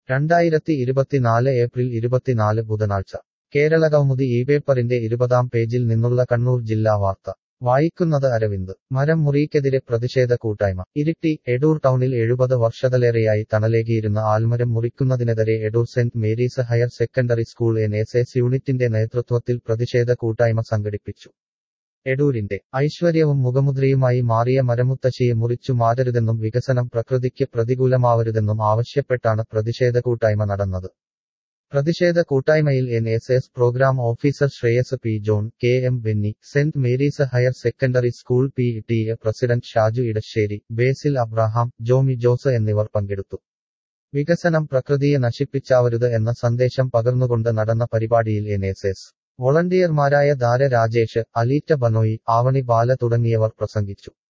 രണ്ടായിരത്തി ഇരുപത്തിനാല് ഏപ്രിൽ ഇരുപത്തിനാല് ബുധനാഴ്ച കേരള കൗമുദി ഈ പേപ്പറിന്റെ ഇരുപതാം പേജിൽ നിന്നുള്ള കണ്ണൂർ ജില്ലാ വാർത്ത വായിക്കുന്നത് അരവിന്ദ് മരം മുറിക്കെതിരെ പ്രതിഷേധ കൂട്ടായ്മ ഇരിട്ടി എടൂർ ടൗണിൽ എഴുപത് വർഷത്തിലേറെയായി തണലേകിയിരുന്ന ആൽമരം മുറിക്കുന്നതിനെതിരെ Edoor saint Mary's higher secondary school N S S യൂണിറ്റിന്റെ നേതൃത്വത്തിൽ പ്രതിഷേധ കൂട്ടായ്മ സംഘടിപ്പിച്ചു എടൂരിന്റെ ഐശ്വര്യവും മുഖമുദ്രയുമായി മാറിയ മരമുത്തശ്ശിയെ മുറിച്ചു മാറ്റരുതെന്നും വികസനം പ്രകൃതിക്ക് പ്രതികൂലമാവരുതെന്നും ആവശ്യപ്പെട്ടാണ് പ്രതിഷേധ കൂട്ടായ്മ നടന്നത് പ്രതിഷേധ കൂട്ടായ്മയിൽ N S S program officer Shreyas P John K M Benny saint Mary's higher secondary school P T A president Shaju Edassery Basil Abraham Jomy Jose എന്നിവർ പങ്കെടുത്തു വികസനം പ്രകൃതിയെ നശിപ്പിച്ചാവരുത് എന്ന സന്ദേശം പകർന്നുകൊണ്ട് നടന്ന പരിപാടിയിൽ എൻ എസ് എസ് വോളണ്ടിയർമാരായ ധാര രാജേഷ് അലീറ്റ ബനോയി ആവണി ബാല തുടങ്ങിയവർ പ്രസംഗിച്ചു